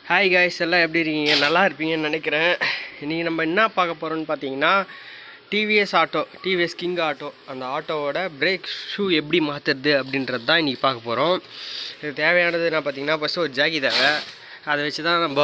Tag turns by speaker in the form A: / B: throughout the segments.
A: hi guys எல்லாம் எப்படி இருக்கீங்க நல்லா இருப்பீங்கன்னு நினைக்கிறேன் இன்றைக்கி நம்ம என்ன பார்க்க போகிறோம்னு பார்த்தீங்கன்னா TVS auto TVS king auto அந்த ஆட்டோவோட பிரேக் ஷூ எப்படி மாற்றுறது அப்படின்றது தான் இன்றைக்கி பார்க்க போகிறோம் இது தேவையானது என்ன பார்த்தீங்கன்னா ஃபஸ்ட்டு ஒரு ஜாக்கி தேவை அதை வச்சு தான் நம்ம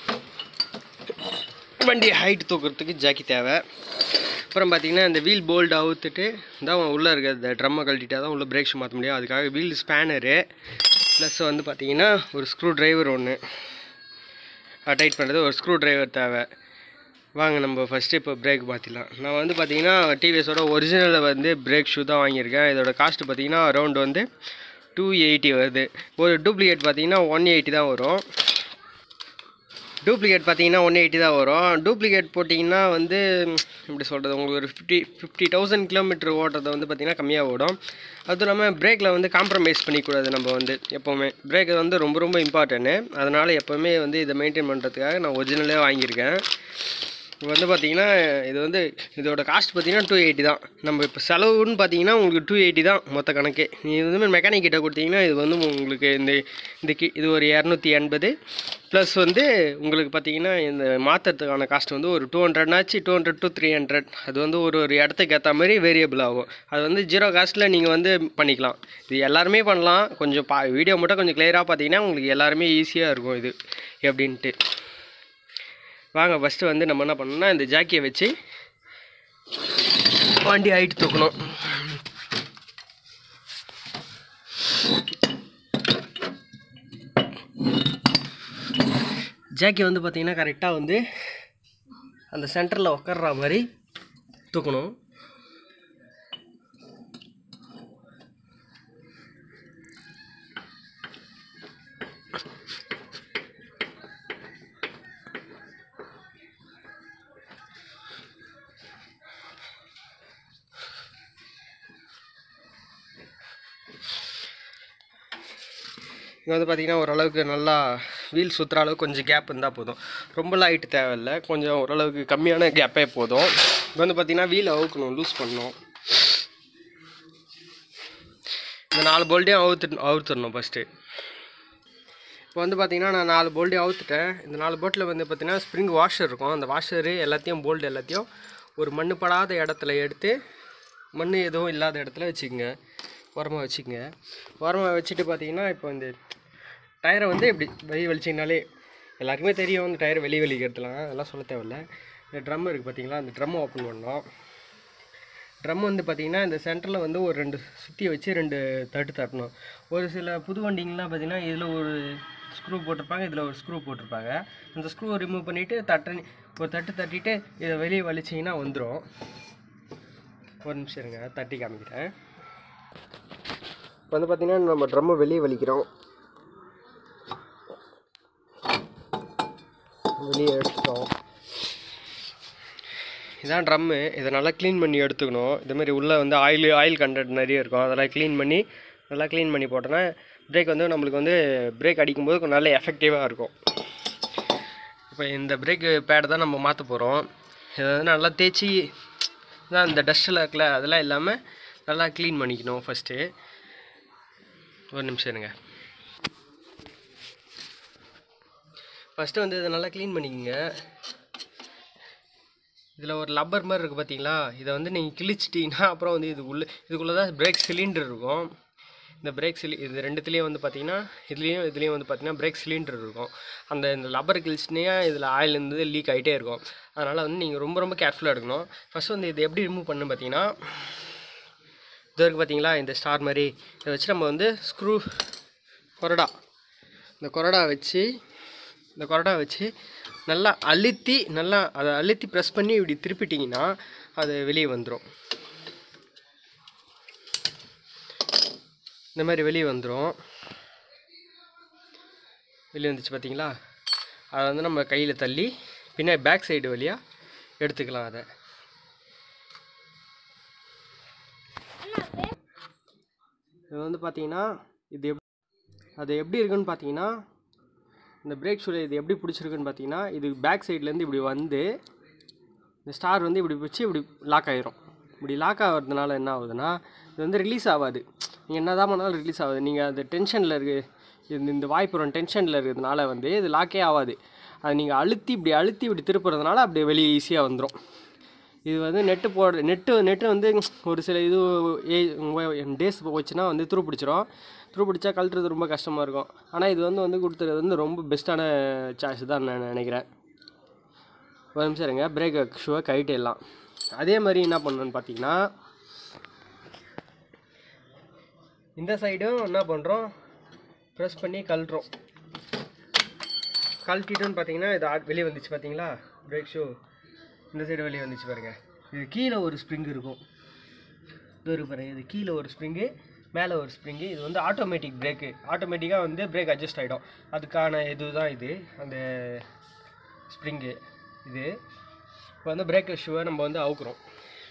A: வண்டி ஹைட் தூக்குறதுக்கு ஜாக்கி தேவை அப்புறம் பார்த்தீங்கன்னா இந்த வீல் போல்ட் அவுத்துட்டு தான் உள்ளே இருக்க இந்த ட்ரம்மை கழட்டிட்டா தான் உள்ளே பிரேக் ஷூ மாற்ற முடியும் அதுக்காக வீல் ஸ்பேனரு ப்ளஸ் வந்து பார்த்தீங்கன்னா ஒரு ஸ்க்ரூ டிரைவர் ஒன்று டைட் பண்ணுறது ஒரு ஸ்க்ரூ டிரைவர் தேவை வாங்க நம்ம ஃபஸ்ட்டு இப்போ பிரேக் மாற்றிடலாம் நான் வந்து பார்த்தீங்கன்னா டிவிஎஸோட ஒரிஜினலில் வந்து பிரேக் ஷூ தான் வாங்கியிருக்கேன் இதோட காஸ்ட் பார்த்தீங்கன்னா அரௌண்ட் வந்து டூ எயிட்டி வருது ஒரு டூப்ளிகேட் பார்த்தீங்கன்னா ஒன் எயிட்டி தான் வரும் டூப்ளிகேட் பார்த்தீங்கன்னா ஒன் எயிட்டி தான் வரும் டூப்ளிகேட் போட்டிங்கன்னா வந்து ம், எப்படி சொல்கிறது உங்களுக்கு ஒரு ஃபிஃப்டி ஃபிஃப்டி தௌசண்ட் கிலோமீட்டர் ஓட்டுறது வந்து பார்த்திங்கன்னா கம்மியாக ஓடும் அதுவும் இல்லாமல் பிரேக்கில் வந்து காம்ப்ரமைஸ் பண்ணிக்கூடாது நம்ம வந்து எப்போவுமே பிரேக் வந்து ரொம்ப ரொம்ப இம்பார்ட்டன்ட்டு அதனால் எப்போவுமே வந்து இதை மெயின்டைன் பண்ணுறதுக்காக நான் ஒரிஜினலே வாங்கியிருக்கேன் இப்போ வந்து பார்த்தீங்கன்னா இது வந்து இதோட காஸ்ட் பார்த்தீங்கன்னா டூ எயிட்டி தான் நம்ம இப்போ செலவுன்னு பார்த்தீங்கன்னா உங்களுக்கு டூ எயிட்டி தான் மொத்த கணக்கு நீ வந்து மெக்கானிக் கிட்ட கொடுத்தீங்கன்னா இது வந்து உங்களுக்கு இந்த இந்த கி இது ஒரு இரநூத்தி எண்பது ப்ளஸ் வந்து உங்களுக்கு பார்த்தீங்கன்னா இந்த மாற்றுறதுக்கான காஸ்ட் வந்து ஒரு டூ ஹண்ட்ரட்னாச்சு two hundred to three hundred அது வந்து ஒரு ஒரு இடத்துக்கு ஏற்ற மாதிரி வேரியபிள் ஆகும் அது வந்து ஜீரோ காஸ்ட்டில் நீங்கள் வந்து பண்ணிக்கலாம் இது எல்லாருமே பண்ணலாம் கொஞ்சம் பா வீடியோ மட்டும் கொஞ்சம் கிளியராக பார்த்தீங்கன்னா உங்களுக்கு எல்லாருமே ஈஸியாக இருக்கும் இது எப்படின்ட்டு வாங்க ஃபஸ்ட்டு வந்து நம்ம என்ன பண்ணணும்னா இந்த ஜாக்கியை வச்சு வண்டி ஹைட் தூக்கணும் ஜாக்கி வந்து பார்த்திங்கன்னா கரெக்டாக வந்து அந்த சென்டரில் உட்கார்ற மாதிரி தூக்கணும் இங்கே வந்து பார்த்திங்கன்னா ஓரளவுக்கு நல்லா வீல் சுற்றுற அளவுக்கு கொஞ்சம் கேப் இருந்தால் போதும் ரொம்பலாம் ஹைட்டு தேவையில்லை கொஞ்சம் ஓரளவுக்கு கம்மியான கேப்பே போதும் இப்போ வந்து பார்த்திங்கன்னா வீல் அவுக்கணும் லூஸ் பண்ணணும் இந்த நாலு போல்ட்டையும் அவுத்து அவுத்துடணும் ஃபஸ்ட்டு இப்போ வந்து பார்த்திங்கன்னா நான் நாலு போல்ட்டையும் அவுத்துட்டேன் இந்த நாலு போட்டில் வந்து பார்த்திங்கன்னா ஸ்ப்ரிங் வாஷர் இருக்கும் அந்த வாஷரு எல்லாத்தையும் போல்டு எல்லாத்தையும் ஒரு மண்ணு படாத இடத்துல எடுத்து மண் எதுவும் இல்லாத இடத்துல வச்சுக்கோங்க உரமாக வச்சுக்கோங்க உரமாக வச்சுட்டு பார்த்தீங்கன்னா இப்போ இந்த டயரை வந்து இப்படி வெளியே வலிச்சிங்கனாலே எல்லாருக்குமே தெரியும் இந்த டயர் வெளியே வெளிக்கிறதுலாம் அதெல்லாம் சொல்ல தேவையில்ல இந்த ட்ரம் இருக்குது பார்த்தீங்களா அந்த ட்ரம்மை ஓப்பன் பண்ணோம் ட்ரம் வந்து பார்த்தீங்கன்னா இந்த சென்டரில் வந்து ஒரு ரெண்டு சுற்றி வச்சு ரெண்டு தட்டு தட்டணும் ஒரு சில புது வண்டிங்கெலாம் பார்த்தீங்கன்னா இதில் ஒரு ஸ்க்ரூ போட்டிருப்பாங்க இதில் ஒரு ஸ்க்ரூ போட்டிருப்பாங்க அந்த ஸ்க்ரூவை ரிமூவ் பண்ணிவிட்டு தட்டு ஒரு தட்டு தட்டிட்டு இதை வெளியே வலிச்சிங்கன்னா வந்துடும் ஒரு நிமிஷம் இருங்க தட்டி காமிக்கிறேன் இப்போ வந்து பார்த்தீங்கன்னா நம்ம ட்ரம்மை வெளியே வலிக்கிறோம் வெளியே எடுத்துட்டோம் இதான் ட்ரம்மு இதை நல்லா க்ளீன் பண்ணி எடுத்துக்கணும் இதேமாரி உள்ளே வந்து ஆயில் ஆயில் கண்டென்ட் நிறைய இருக்கும் அதெல்லாம் க்ளீன் பண்ணி நல்லா க்ளீன் பண்ணி போட்டோன்னா பிரேக் வந்து நம்மளுக்கு வந்து பிரேக் அடிக்கும்போது கொஞ்சம் நல்ல எஃபெக்டிவாக இருக்கும் இப்போ இந்த பிரேக் பேடை தான் நம்ம மாற்ற போகிறோம் இதை வந்து நல்லா தேய்ச்சி தான் இந்த டஸ்ட்டில் இருக்குல்ல அதெல்லாம் இல்லாமல் நல்லா க்ளீன் பண்ணிக்கணும் ஃபஸ்ட்டு ஒரு நிமிஷம் இருங்க ஃபஸ்ட்டு வந்து இதை நல்லா க்ளீன் பண்ணிக்கோங்க இதில் ஒரு லப்பர் மாதிரி இருக்குது பார்த்தீங்களா இதை வந்து நீங்கள் கிழிச்சிட்டிங்கன்னா அப்புறம் வந்து இதுக்குள்ளே இதுக்குள்ளே தான் பிரேக் சிலிண்டர் இருக்கும் இந்த பிரேக் சிலி இது ரெண்டுத்துலேயும் வந்து பார்த்தீங்கன்னா இதுலேயும் இதுலேயும் வந்து பார்த்தீங்கன்னா பிரேக் சிலிண்டர் இருக்கும் அந்த இந்த லப்பர் கிழிச்சிட்டினா இதில் ஆயில் இருந்து லீக் ஆகிட்டே இருக்கும் அதனால் வந்து நீங்கள் ரொம்ப ரொம்ப கேர்ஃபுல்லாக எடுக்கணும் ஃபஸ்ட்டு வந்து இது எப்படி ரிமூவ் பண்ணு பார்த்தீங்கன்னா இது இருக்குது பார்த்தீங்களா இந்த ஸ்டார் மாதிரி இதை வச்சு நம்ம வந்து ஸ்க்ரூ கொரடா இந்த கொரடா வச்சு இந்த கொரடா வச்சு நல்லா அழுத்தி நல்லா அதை அழுத்தி ப்ரெஸ் பண்ணி இப்படி திருப்பிட்டிங்கன்னா அது வெளியே வந்துடும் இந்த மாதிரி வெளியே வந்துடும் வெளியே வந்துச்சு பார்த்தீங்களா அதை வந்து நம்ம கையில் தள்ளி பின்னாடி பேக் சைடு வழியாக எடுத்துக்கலாம் அதை இது வந்து பார்த்தீங்கன்னா இது எப் அது எப்படி இருக்குன்னு பார்த்தீங்கன்னா இந்த பிரேக் ஷூல இது எப்படி பிடிச்சிருக்குன்னு பார்த்தீங்கன்னா இது பேக் சைட்லேருந்து இப்படி வந்து இந்த ஸ்டார் வந்து இப்படி வச்சு இப்படி லாக் ஆயிரும் இப்படி லாக் ஆகிறதுனால என்ன ஆகுதுன்னா இது வந்து ரிலீஸ் ஆகாது நீங்கள் என்ன தான் பண்ணாலும் ரிலீஸ் ஆகாது நீங்கள் அந்த டென்ஷனில் இருக்கு இந்த இந்த வாய்ப்புறம் டென்ஷனில் இருக்கிறதுனால வந்து இது லாக்கே ஆகாது அது நீங்கள் அழுத்தி இப்படி அழுத்தி இப்படி திருப்புறதுனால அப்படியே வெளியே ஈஸியாக வந்துடும் இது வந்து நெட்டு போட நெட்டு நெட்டு வந்து ஒரு சில இது ஏ டேஸ் போச்சுன்னா வந்து துரு பிடிச்சிரும் துரு பிடிச்சா கழட்டுறது ரொம்ப கஷ்டமாக இருக்கும் ஆனால் இது வந்து வந்து கொடுத்துறது வந்து ரொம்ப பெஸ்ட்டான சாய்ஸ் தான் நான் நினைக்கிறேன் ஒரு நிமிஷம் இருங்க பிரேக் ஷூவை கழட்டிடலாம் அதே மாதிரி என்ன பண்ணணும்னு பார்த்தீங்கன்னா இந்த சைடும் என்ன பண்ணுறோம் ப்ரெஸ் பண்ணி கழட்டுறோம் கழட்டிட்டோன்னு பார்த்தீங்கன்னா இது ஆட் வெளியே வந்துச்சு பார்த்தீங்களா பிரேக் ஷூ இந்த சைடு வெளியே வந்துச்சு பாருங்க இது கீழே ஒரு ஸ்ப்ரிங் இருக்கும் இது இருக்கு பாருங்க இது கீழே ஒரு ஸ்ப்ரிங்கு மேலே ஒரு ஸ்ப்ரிங்கு இது வந்து ஆட்டோமேட்டிக் பிரேக்கு ஆட்டோமேட்டிக்காக வந்து பிரேக் அட்ஜஸ்ட் ஆகிடும் அதுக்கான இது தான் இது அந்த ஸ்ப்ரிங்கு இது இப்போ வந்து பிரேக் ஷூவை நம்ம வந்து அவுக்குறோம்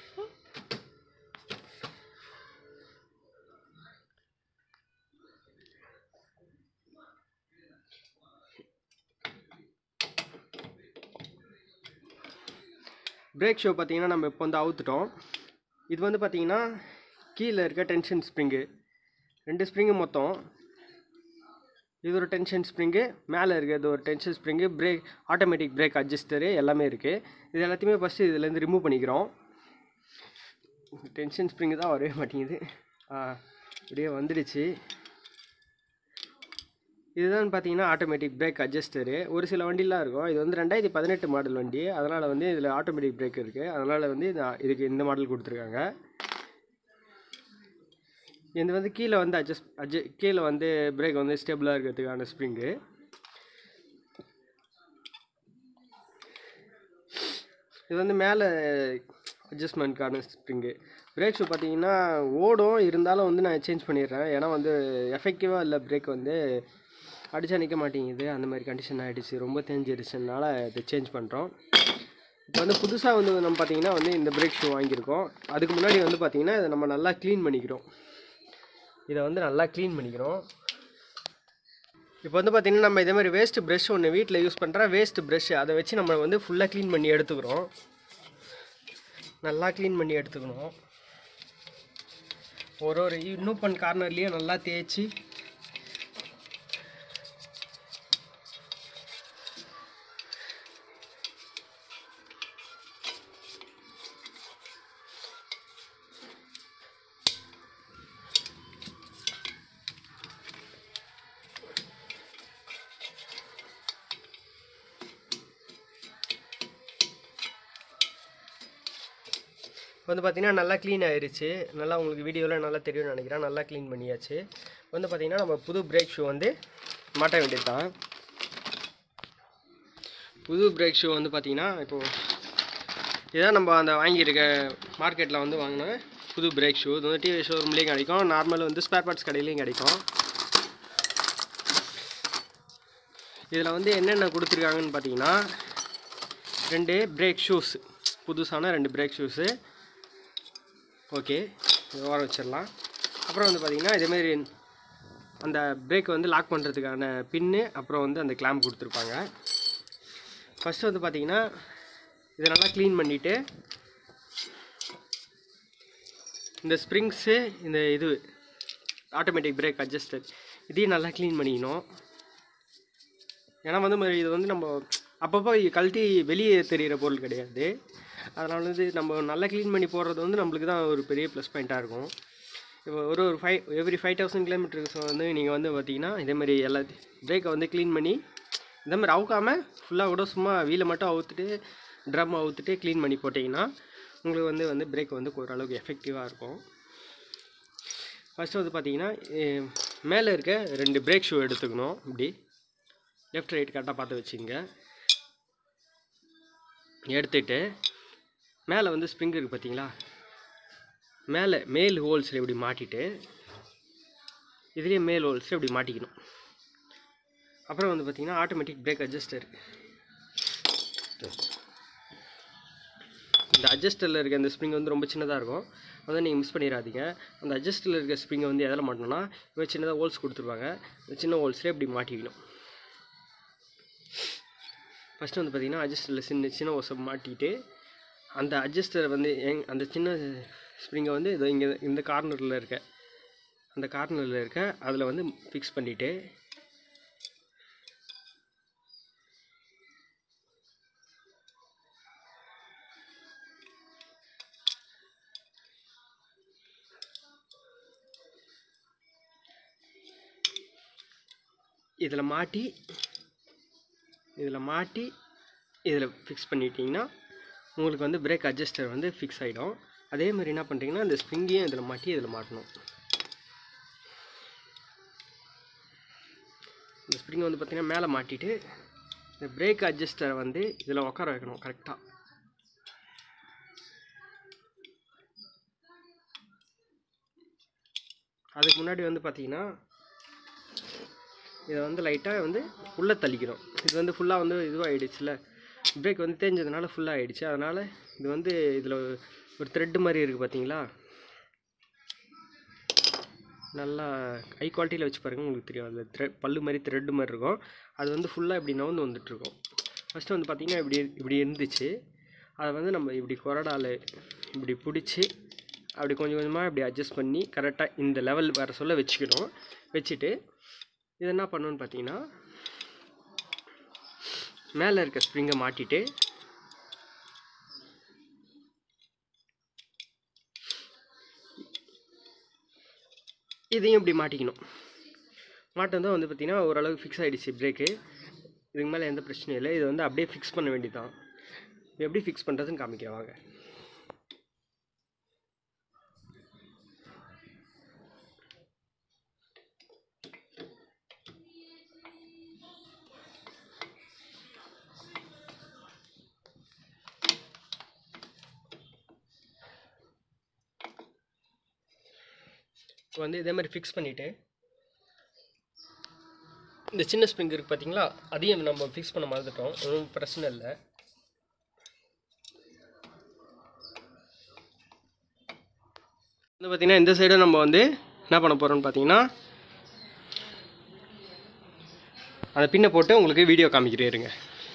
A: பிரேக் ஷோ பார்த்தீங்கன்னா நம்ம இப்போ வந்து அவுத்துட்டோம் இது வந்து பார்த்தீங்கன்னா கீழே இருக்க டென்ஷன் ஸ்ப்ரிங்கு ரெண்டு ஸ்ப்ரிங்கு மொத்தம் இது ஒரு டென்ஷன் ஸ்ப்ரிங்கு மேலே இருக்கிறது ஒரு tension spring brake automatic brake adjuster எல்லாமே இருக்குது இது எல்லாத்தையுமே ஃபஸ்ட்டு இதுலேருந்து ரிமூவ் பண்ணிக்கிறோம் டென்ஷன் ஸ்ப்ரிங்கு தான் வரவே மாட்டேங்குது ஆ அப்படியே வந்துடுச்சு இதுதான் பார்த்தீங்கன்னா ஆட்டோமேட்டிக் பிரேக் அட்ஜஸ்டரு ஒரு சில வண்டிலாம் இருக்கும் இது வந்து ரெண்டாயிரத்தி பதினெட்டு மாடல் வண்டி அதனால் வந்து இதில் ஆட்டோமேட்டிக் பிரேக் இருக்குது அதனால் வந்து இது இதுக்கு இந்த மாடல் கொடுத்துருக்காங்க இது வந்து கீழே வந்து அட்ஜஸ்ட் அட்ஜ கீழே வந்து பிரேக் வந்து ஸ்டேபிளாக இருக்கிறதுக்கான ஸ்ப்ரிங்கு இது வந்து மேலே அட்ஜஸ்ட்மெண்ட்கான ஸ்ப்ரிங்கு பிரேக் ஷூ பார்த்தீங்கன்னா ஓடும் இருந்தாலும் வந்து நான் சேஞ்ச் பண்ணிடுறேன் ஏன்னா வந்து எஃபெக்டிவாக இல்லை பிரேக் வந்து அடிச்சா நிற்க மாட்டேங்குது அந்த மாதிரி கண்டிஷன் ஆகிடுச்சு ரொம்ப தேஞ்சிடுச்சுனால இதை சேஞ்ச் பண்ணுறோம் இப்போ வந்து புதுசாக வந்து நம்ம பார்த்தீங்கன்னா வந்து இந்த பிரேக் ஷூ வாங்கியிருக்கோம் அதுக்கு முன்னாடி வந்து பார்த்தீங்கன்னா இதை நம்ம நல்லா க்ளீன் பண்ணிக்கிறோம் இதை வந்து நல்லா க்ளீன் பண்ணிக்கிறோம் இப்போ வந்து பார்த்திங்கன்னா நம்ம இதே மாதிரி வேஸ்ட்டு ப்ரஷ் ஒன்று வீட்டில் யூஸ் பண்ணுற வேஸ்ட் ப்ரஷ் அதை வச்சு நம்ம வந்து ஃபுல்லாக க்ளீன் பண்ணி எடுத்துக்கிறோம் நல்லா க்ளீன் பண்ணி எடுத்துக்கணும் ஒரு ஒரு இன்னும் பண்ண கார்னர்லேயும் நல்லா தேய்ச்சி வந்து பார்த்திங்கன்னா நல்லா க்ளீன் ஆயிருச்சு நல்லா உங்களுக்கு வீடியோவில் நல்லா தெரியும்னு நினைக்கிறேன் நல்லா க்ளீன் பண்ணியாச்சு வந்து பார்த்திங்கன்னா நம்ம புது பிரேக் ஷூ வந்து மாட்ட வேண்டியது தான் புது பிரேக் ஷூ வந்து பார்த்திங்கன்னா இப்போது இதான் நம்ம அந்த வாங்கியிருக்க மார்க்கெட்டில் வந்து வாங்கின புது பிரேக் ஷூ இது வந்து டிவி ஷோரூம்லேயும் கிடைக்கும் நார்மல் வந்து ஸ்பேர் பார்ட்ஸ் கடையிலையும் கிடைக்கும் இதில் வந்து என்னென்ன கொடுத்துருக்காங்கன்னு பார்த்தீங்கன்னா ரெண்டு பிரேக் ஷூஸ் புதுசான ரெண்டு பிரேக் ஷூஸு ஓகே ஓரம் வச்சிடலாம் அப்புறம் வந்து பார்த்திங்கன்னா இதேமாரி அந்த பிரேக் வந்து லாக் பண்ணுறதுக்கான பின்னு அப்புறம் வந்து அந்த கிளாம்ப் கொடுத்துருப்பாங்க ஃபஸ்ட்டு வந்து பார்த்திங்கன்னா இதை நல்லா க்ளீன் பண்ணிவிட்டு இந்த ஸ்ப்ரிங்ஸு இந்த இது ஆட்டோமேட்டிக் பிரேக் அட்ஜஸ்டர் இதையும் நல்லா க்ளீன் பண்ணிக்கணும் ஏன்னா வந்து ம- இது வந்து நம்ம அப்பப்போ கழட்டி வெளியே தெரிகிற பொருள் கிடையாது அதனால் வந்து நம்ம நல்லா க்ளீன் பண்ணி போடுறது வந்து நம்மளுக்கு தான் ஒரு பெரிய ப்ளஸ் பாயிண்ட்டாக இருக்கும் இப்போ ஒரு ஒரு ஃபைவ் எவ்ரி ஃபைவ் தௌசண்ட் கிலோமீட்டருக்கு வந்து நீங்கள் வந்து பார்த்தீங்கன்னா இதேமாதிரி எல்லா பிரேக்கை வந்து க்ளீன் பண்ணி இந்த மாதிரி அவுக்காமல் ஃபுல்லாக கூட சும்மா வீலை மட்டும் அவுத்துட்டு ட்ரம் அவுத்துட்டு க்ளீன் பண்ணி போட்டிங்கன்னா உங்களுக்கு வந்து வந்து பிரேக் வந்து ஓரளவுக்கு எஃபெக்டிவாக இருக்கும் ஃபஸ்ட்டு வந்து பார்த்தீங்கன்னா மேலே இருக்க ரெண்டு பிரேக் ஷூ எடுத்துக்கணும் இப்படி லெஃப்ட் ரைட் கரெக்டாக பார்த்து வச்சுங்க எடுத்துட்டு மேலே வந்து ஸ்ப்ரிங் இருக்குது பார்த்தீங்களா மேலே மேல் ஹோல்ஸில் இப்படி மாட்டிட்டு இதுலேயே மேல் ஹோல்ஸில் இப்படி மாட்டிக்கணும் அப்புறம் வந்து பார்த்தீங்கன்னா ஆட்டோமேட்டிக் பிரேக் அட்ஜஸ்டர் இந்த அட்ஜஸ்டரில் இருக்க அந்த ஸ்ப்ரிங் வந்து ரொம்ப சின்னதாக இருக்கும் அதை நீங்கள் மிஸ் பண்ணிடாதீங்க அந்த அட்ஜஸ்டரில் இருக்க ஸ்ப்ரிங்கை வந்து எதில் மாட்டணும்னா இப்போ சின்னதாக ஹோல்ஸ் கொடுத்துருவாங்க அந்த சின்ன ஹோல்ஸ்லேயே இப்படி மாட்டிக்கணும் ஃபஸ்ட்டு வந்து பார்த்தீங்கன்னா அட்ஜஸ்டரில் சின்ன சின்ன ஓசை மாட்டிட்டு அந்த அட்ஜஸ்டரை வந்து எங் அந்த சின்ன ஸ்ப்ரிங்கை வந்து இதோ இங்கே இந்த கார்னரில் இருக்க அந்த கார்னரில் இருக்க அதில் வந்து ஃபிக்ஸ் பண்ணிவிட்டு இதில் மாட்டி இதில் மாட்டி இதில் ஃபிக்ஸ் பண்ணிட்டீங்கன்னா உங்களுக்கு வந்து பிரேக் அட்ஜஸ்டர் வந்து ஃபிக்ஸ் ஆகிடும் அதே மாதிரி என்ன பண்ணுறீங்கன்னா இந்த ஸ்ப்ரிங்கையும் இதில் மாட்டி இதில் மாட்டணும் இந்த ஸ்ப்ரிங் வந்து பார்த்திங்கன்னா மேலே மாட்டிட்டு இந்த பிரேக் அட்ஜஸ்டரை வந்து இதில் உட்கார வைக்கணும் கரெக்டாக அதுக்கு முன்னாடி வந்து பார்த்தீங்கன்னா இதை வந்து லைட்டாக வந்து உள்ளே தள்ளிக்கிறோம் இது வந்து ஃபுல்லாக வந்து இதுவாகிடுச்சுல பிரேக் வந்து தேஞ்சதுனால ஃபுல்லாக ஆகிடுச்சு அதனால் இது வந்து இதில் ஒரு த்ரெட்டு மாதிரி இருக்குது பார்த்தீங்களா நல்லா ஹை குவாலிட்டியில் வச்சு பாருங்க உங்களுக்கு தெரியும் அது த்ரெட் பல்லு மாதிரி த்ரெட்டு மாதிரி இருக்கும் அது வந்து ஃபுல்லாக இப்படி நவுந்து வந்துட்டுருக்கும் ஃபஸ்ட்டு வந்து பார்த்திங்கன்னா இப்படி இப்படி இருந்துச்சு அதை வந்து நம்ம இப்படி கொரடால் இப்படி பிடிச்சி அப்படி கொஞ்சம் கொஞ்சமாக இப்படி அட்ஜஸ்ட் பண்ணி கரெக்டாக இந்த லெவல் வர சொல்ல வச்சுக்கணும் வச்சுட்டு இது என்ன பண்ணணும்னு பார்த்தீங்கன்னா மேலே இருக்க ஸ்ப்ரிங்கை மாட்டிட்டு இதையும் இப்படி மாட்டிக்கணும் மாட்டம் வந்து பார்த்திங்கன்னா ஓரளவுக்கு ஃபிக்ஸ் ஆகிடுச்சு பிரேக்கு இதுக்கு மேலே எந்த பிரச்சனையும் இல்லை இதை வந்து அப்படியே ஃபிக்ஸ் பண்ண வேண்டியதுதான் எப்படி ஃபிக்ஸ் பண்ணுறதுன்னு காமிக்கிறேன் வாங்க இப்போ வந்து இதே மாதிரி ஃபிக்ஸ் பண்ணிவிட்டு இந்த சின்ன ஸ்ப்ரிங் இருக்குது பார்த்தீங்களா அதையும் நம்ம ஃபிக்ஸ் பண்ண மறந்துட்டோம் ஒன்றும் பிரச்சனை இல்லை வந்து பார்த்திங்கன்னா இந்த சைடும் நம்ம வந்து என்ன பண்ண போகிறோம்னு பார்த்தீங்கன்னா அந்த பின்னை போட்டு உங்களுக்கு வீடியோ காமிக்கிறே இருங்க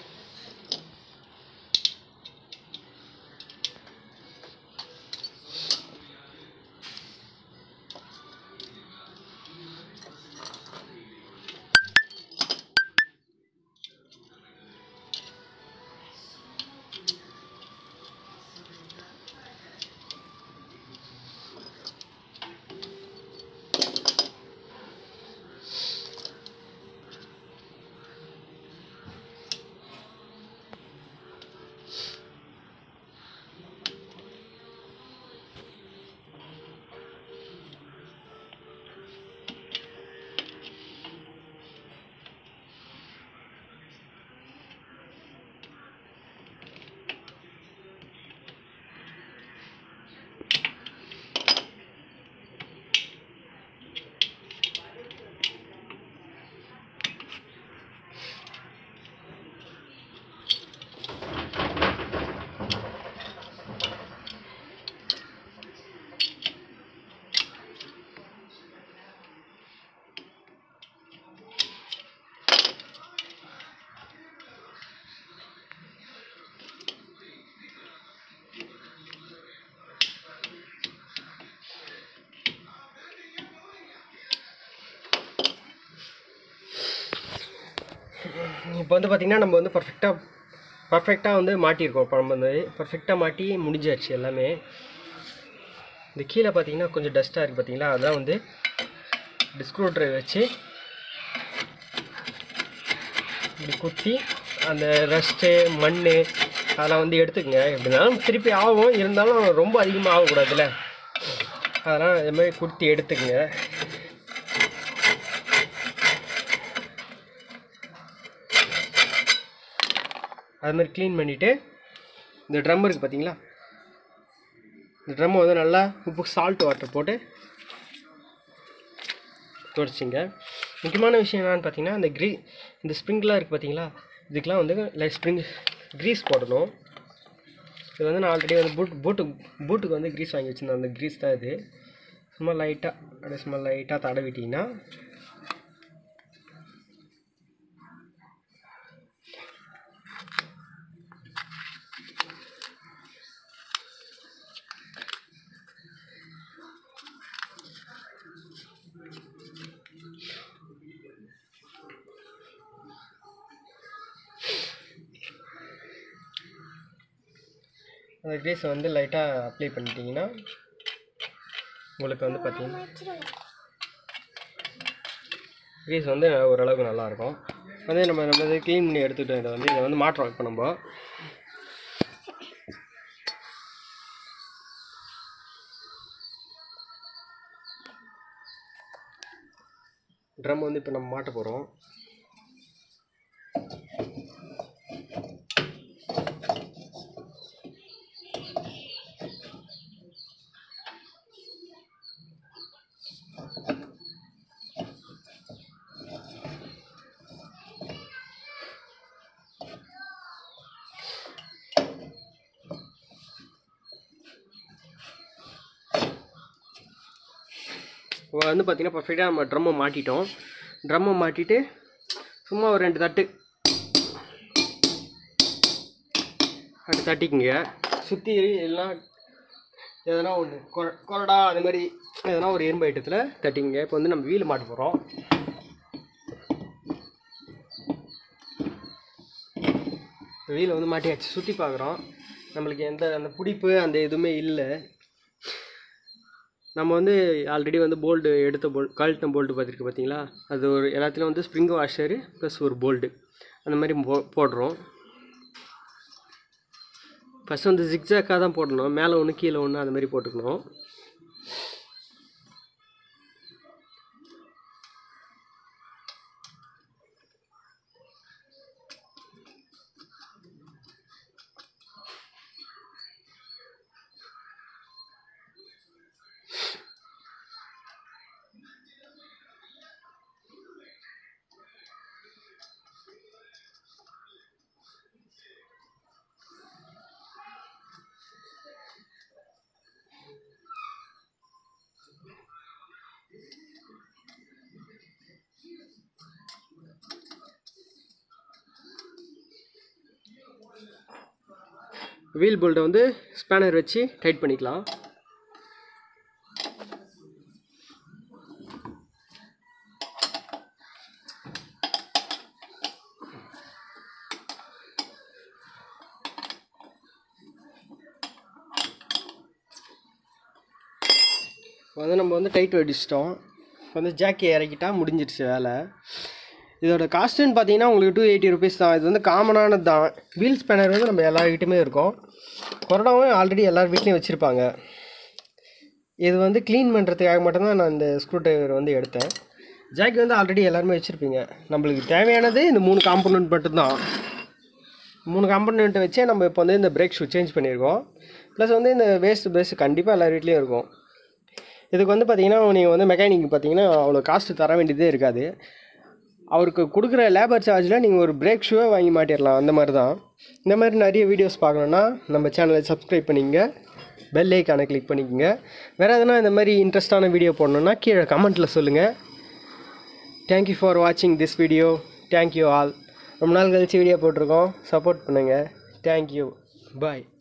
A: இப்போ வந்து பார்த்திங்கன்னா நம்ம வந்து பர்ஃபெக்டாக பர்ஃபெக்டாக வந்து மாட்டியிருக்கோம் இப்போ நம்ம வந்து பர்ஃபெக்டாக மாட்டி முடிஞ்சாச்சு எல்லாமே இந்த கீழே பார்த்தீங்கன்னா கொஞ்சம் டஸ்ட்டாக இருக்குது பார்த்தீங்களா அதெல்லாம் வந்து ஸ்க்ரூ ட்ரைவ் வச்சு இப்படி குத்தி அந்த ரஸ்ட்டு மண் அதெல்லாம் வந்து எடுத்துக்கங்க எப்படினாலும் திருப்பி ஆகும் இருந்தாலும் ரொம்ப அதிகமாக ஆகக்கூடாதுல்ல அதெல்லாம் இது மாதிரி குத்தி எடுத்துக்கங்க அது மாதிரி க்ளீன் பண்ணிவிட்டு இந்த ட்ரம் இருக்குது பார்த்தீங்களா இந்த ட்ரம் வந்து நல்லா உப்பு சால்ட் வாட்டர் போட்டு துடைச்சிங்க முக்கியமான விஷயம் என்னன்னு பார்த்தீங்கன்னா இந்த க்ரீ இந்த ஸ்ப்ரிங்க்லாம் இருக்குது பார்த்தீங்களா இதுக்கெலாம் வந்து லைக் ஸ்ப்ரிங் க்ரீஸ் போடணும் இது வந்து நான் ஆல்ரெடி வந்து பூட் பூட்டு பூட்டுக்கு வந்து க்ரீஸ் வாங்கி வச்சுருந்தேன் அந்த க்ரீஸ் தான் இது சும்மா லைட்டாக அப்படியே சும்மா லைட்டாக தடவிட்டிங்கன்னா அந்த க்ரீஸை வந்து லைட்டாக அப்ளை பண்ணிட்டீங்கன்னா உங்களுக்கு வந்து பார்த்தீங்கன்னா க்ரீஸ் வந்து ஓரளவுக்கு நல்லாயிருக்கும் வந்து நம்ம நம்ம இதை க்ளீன் பண்ணி எடுத்துக்கிட்டோம் இதை வந்து இதை வந்து மாட்டுறோம் இப்போ நம்ம ட்ரம் வந்து இப்போ நம்ம மாட்ட போகிறோம் இப்போ வந்து பார்த்திங்கன்னா பர்ஃபெக்டாக நம்ம ட்ரம்மை மாட்டிட்டோம் ட்ரம்மை மாட்டிட்டு சும்மா ஒரு ரெண்டு தட்டு அப்படி தட்டிக்குங்க சுற்றி எல்லாம் எதனா ஒன்று கொரடா அது மாதிரி எதனா ஒரு இரும்பு ஐட்டத்தில் தட்டிங்க இப்போ வந்து நம்ம வீல் மாட்ட போகிறோம் வீலை வந்து மாட்டியாச்சு சுற்றி பார்க்குறோம் நம்மளுக்கு எந்த அந்த பிடிப்பு அந்த எதுவுமே இல்லை நம்ம வந்து ஆல்ரெடி வந்து போல்டு எடுத்த போல் கழட்டின போல்டு பார்த்துருக்கு பார்த்தீங்களா அது ஒரு எல்லாத்துலேயும் வந்து ஸ்ப்ரிங் வாஷரு ப்ளஸ் ஒரு போல்டு அந்த மாதிரி போ போடுறோம் ஃபஸ்ட் வந்து ஜிக்ஸாக்காக தான் போடணும் மேலே ஒன்று கீழே ஒன்று அந்த மாதிரி போட்டுக்கணும் வீல் போல்ட்டை வந்து ஸ்பேனர் வச்சு டைட் பண்ணிக்கலாம் வந்து நம்ம வந்து டைட் அடிச்சிட்டோம் வந்து ஜாக்கி இறக்கிட்டா முடிஞ்சிடுச்சு வேலை இதோட காஸ்ட்டுன்னு பார்த்தீங்கன்னா உங்களுக்கு டூ எயிட்டி ருபீஸ் தான் இது வந்து காமனானது தான் வீல் ஸ்பேனர் வந்து நம்ம எல்லார்கிட்டையுமே இருக்கும் கொரோனாவும் ஆல்ரெடி எல்லார் வீட்லேயும் வச்சுருப்பாங்க இது வந்து க்ளீன் பண்ணுறதுக்காக மட்டும்தான் நான் இந்த ஸ்க்ரூ டிரைவர் வந்து எடுத்தேன் ஜாக்கி வந்து ஆல்ரெடி எல்லாருமே வச்சுருப்பீங்க நம்மளுக்கு தேவையானது இந்த மூணு காம்பனண்ட் மட்டும்தான் மூணு காம்பனண்ட்டை வச்சே நம்ம இப்போ வந்து இந்த பிரேக் ஷூ சேஞ்ச் பண்ணியிருக்கோம் ப்ளஸ் வந்து இந்த வேஸ்ட் பிரேஸ் கண்டிப்பாக எல்லார் வீட்லேயும் இருக்கும் இதுக்கு வந்து பார்த்தீங்கன்னா நீங்கள் வந்து மெக்கானிக் பார்த்தீங்கன்னா அவ்வளோ காஸ்ட்டு தர வேண்டியதே இருக்காது அவருக்கு கொடுக்குற லேபர் சார்ஜில் நீங்கள் ஒரு பிரேக் ஷூவே வாங்கி மாட்டிடலாம் அந்த மாதிரி தான் இந்த மாதிரி நிறைய வீடியோஸ் பார்க்கணுன்னா நம்ம சேனலை சப்ஸ்கிரைப் பண்ணிக்கங்க பெல் ஐக்கானை கிளிக் பண்ணிக்கோங்க வேறு எதனா இந்த மாதிரி இன்ட்ரெஸ்டான வீடியோ போடணுன்னா கீழே கமெண்ட்டில் சொல்லுங்கள் தேங்க்யூ ஃபார் வாட்சிங் திஸ் வீடியோ தேங்க்யூ ஆல் ரொம்ப நாள் கழிச்சு வீடியோ போட்டிருக்கோம் சப்போர்ட் பண்ணுங்கள் தேங்க்யூ பாய்